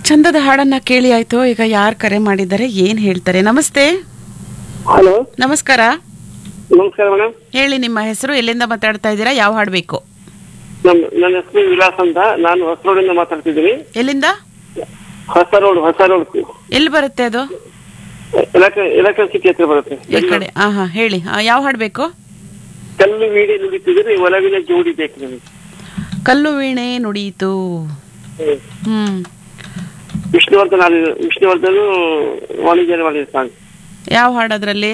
ಚಂದದ ಹಾಡನ್ನ ಕೇಳಿ ಆಯ್ತು ಈಗ ಯಾರು ಕರೆ ಮಾಡಿದ್ದಾರೆ ಏನ್ ಹೇಳ್ತಾರೆ ನಮಸ್ತೆ ಹಲೋ ನಮಸ್ಕಾರ ನಮಸ್ಕಾರ ಮೇಡಮ್ ಹೇಳಿ ನಿಮ್ಮ ಹೆಸರು ಎಲ್ಲಿಂದ ಮಾತಾಡ್ತಾ ಇದ್ದೀರಾ ಯಾವ ಹಾಡು ಬೇಕು ನಮ್ ನನ್ನ ಹೆಸರು ವಿಲಾಸ್ ಅಂತ ನಾನು ಹೊಸ ರೋಡಿಂದ ಮಾತಾಡ್ತಿದ್ದೀನಿ ಎಲ್ಲಿಂದ ಹೊಸ ರೋಡ್ ಹೊಸ ರೋಡ್ ಎಲ್ಲಿ ಬರುತ್ತೆ ಅದು ಎಲೆಕ್ಟ್ರಿಕ್ ಸಿಟಿ ಹತ್ರ ಬರುತ್ತೆ ಈ ಕಡೆ ಹಾ ಹಾ ಹೇಳಿ ಆ, ಯಾವ ಹಾಡು ಬೇಕು ಕಲ್ಲು ವೀಡಿ ನುಡಿತಿದ್ರೆ ಒಲವಿನ ಜೋಡಿ ಬೇಕು ನನಗೆ ಕಲ್ಲು ವೀಣೆ ನುಡಿಯಿತು ಹ್ಮ್. ಹ್ಮ್ ವಿಷ್ಣುವರ್ಧನ್ ಆಡಿದ ವಿಷ್ಣುವರ್ಧನ್ ವಾಣಿಜ್ಯ ಮಾಡಿದ ಸಾಂಗ್ ಯಾವ ಹಾಡು ಅದ್ರಲ್ಲಿ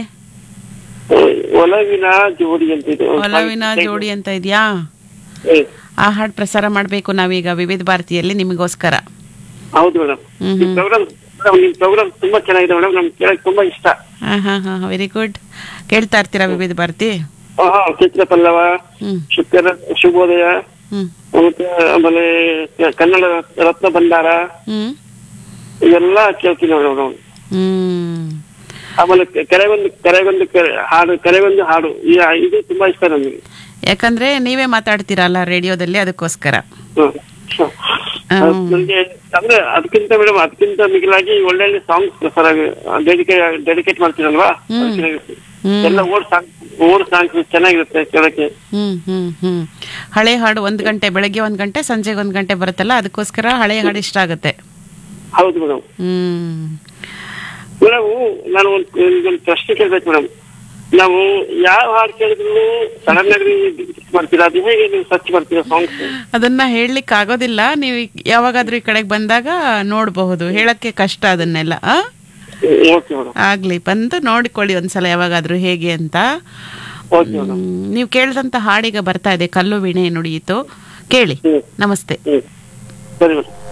ಒಲವಿನ ಜೋಡಿ ಅಂತ ಇದೆ ಒಂದು ಒಲವಿನ song. ಜೋಡಿ ಅಂತ ಇದೆಯಾ ಹ್ಮ್. ಆ ಹಾಡು ಪ್ರಸಾರ ಮಾಡಬೇಕು ನಾವೀಗ ವಿವಿಧ ಭಾರತಿಯಲ್ಲಿ ನಿಮಗೋಸ್ಕರ ಹೌದು ಮೇಡಮ್ ಹ್ಮ್ ನಿಮ್ ಪ್ರೋಗ್ರಾಮ್ ನಿಮ್ ಪ್ರೋಗ್ರಾಮ್ ತುಂಬಾ ಚೆನ್ನಾಗಿದೆ ಮೇಡಮ್ ನಮ್ಗೆ ಕೇಳಕ್ ತುಂಬಾ ಇಷ್ಟ ಹಾ ಹಾ ಹಾ ವೆರಿ ಗುಡ್ ಕೇಳ್ತಾ ಇರ್ತೀರಾ ವಿವಿಧ ಭಾರತಿ ಹಾ, ಹಾ, ಚಿತ್ರ ಪಲ್ಲವ ಹ್ಮ್ ಶುಕ್ರ ಶುಭೋದಯ ಹ್ಮ್ ಮತ್ತೆ ಆಮೇಲೆ ಕನ್ನಡ ರತ್ನ ಭಂಡಾರ ಹ್ಮ್ ಇವೆಲ್ಲ ಕೇಳ್ತೀನಿ ಮೇಡಮ್ ಹ್ಮ್ ಆಮೇಲೆ ಕೆ- ಕೆರೆಗೊಂದು ಕೆರೆಗೊಂದು ಕೆರೆ- ಹಾಡು ಕೆರೆಗೊಂದು ಹಾಡು ಈ ಇದು ತುಂಬಾ ಇಷ್ಟ ನನಗೆ ಯಾಕಂದ್ರೆ ನೀವೇ ಮಾತಾಡ್ತೀರಲ್ಲ ರೇಡಿಯೋದಲ್ಲಿ ಅದಕ್ಕೋಸ್ಕರ ಹ್ಮ್. ಹ್ಮ್. ನನಗೆ ಅಂದ್ರೆ ಅದಕ್ಕಿಂತ ಮೇಡಮ್ ಅದಕ್ಕಿಂತ ಮಿಗಿಲಾಗಿ ಒಳ್ಳೊಳ್ಳೆ ಸಾಂಗ್ಸ್ ಪ್ರಸಾರ ಡೆಡಿಕೇಟ್ ಡೆಡಿಕೇಟ್ ಮಾಡ್ತೀರಲ್ವಾ ಹ್ಮ್. ಅದಕ್ಕೆ ಹ್ಮ್. ಎಲ್ಲ ಓಡ್ ಸಾಂಗ್ ಓಡ್ ಸಾಂಗ್ಸ್ ಚೆನ್ನಾಗಿರುತ್ತೆ ಕೇಳಕ್ಕೆ ಹ್ಮ್ ಹ್ಮ್ ಹ್ಮ್ ಹಳೆ ಹಾಡು ಒಂದ್ ಗಂಟೆ ಬೆಳಗ್ಗೆ ಒಂದ್ ಗಂಟೆ ಸಂಜೆಗೆ ಒಂದ್ ಗಂಟೆ ಬರುತ್ತಲ್ಲ ಅದಕ್ಕೋಸ್ಕರ ಹಳೆ ಹಾಡು ಇಷ್ಟ ಆಗುತ್ತೆ ಹೌದು ಮೇಡಮ್ ಹ್ಮ್ ಮೇಡಮ್ ನಾನು ಒಂದು ಒಂದು ಪ್ರಶ್ನೆ ಕೇಳ್ಬೇಕು ಮೇಡಮ್ ನಾವು ಯಾವ ಹಾಡು ಕೇಳಿದ್ರು ಸಡನ್ ಆಗಿ ಡಿಲೀಟ್ ಮಾಡ್ತೀರಾ ಅದು ಹೇಗೆ ನೀವು ಸರ್ಚ್ ಮಾಡ್ತೀರಾ ಸಾಂಗ್ಸ್ ಅದನ್ನ ಹೇಳಲಿಕ್ಕೆ ಆಗೋದಿಲ್ಲ ನೀವು ಯಾವಾಗಾದ್ರೂ ಈ ಕಡೆಗೆ ಬಂದಾಗ ನೋಡಬಹುದು ಹೇಳಕ್ಕೆ ಕಷ್ಟ ಅದನ್ನೆಲ್ಲ ಆ? ಓಕೆ ಮೇಡಮ್ ಆಗ್ಲಿ ಬಂದು ನೋಡಿಕೊಳ್ಳಿ ಒಂದ್ಸಲ ಯಾವಾಗಾದ್ರೂ ಹೇಗೆ ಅಂತ ಓಕೆ ಮೇಡಮ್ ಹ್ಮ್, ನೀವು ಕೇಳಿದಂತ ಹಾಡೀಗ ಬರ್ತಾ ಇದೆ ಕಲ್ಲು ವೀಣೆ ನುಡಿಯಿತು ಕೇಳಿ ಹ್ಮ್ ನಮಸ್ತೆ ಹ್ಮ್ ಸರಿ ಮೇಡಮ್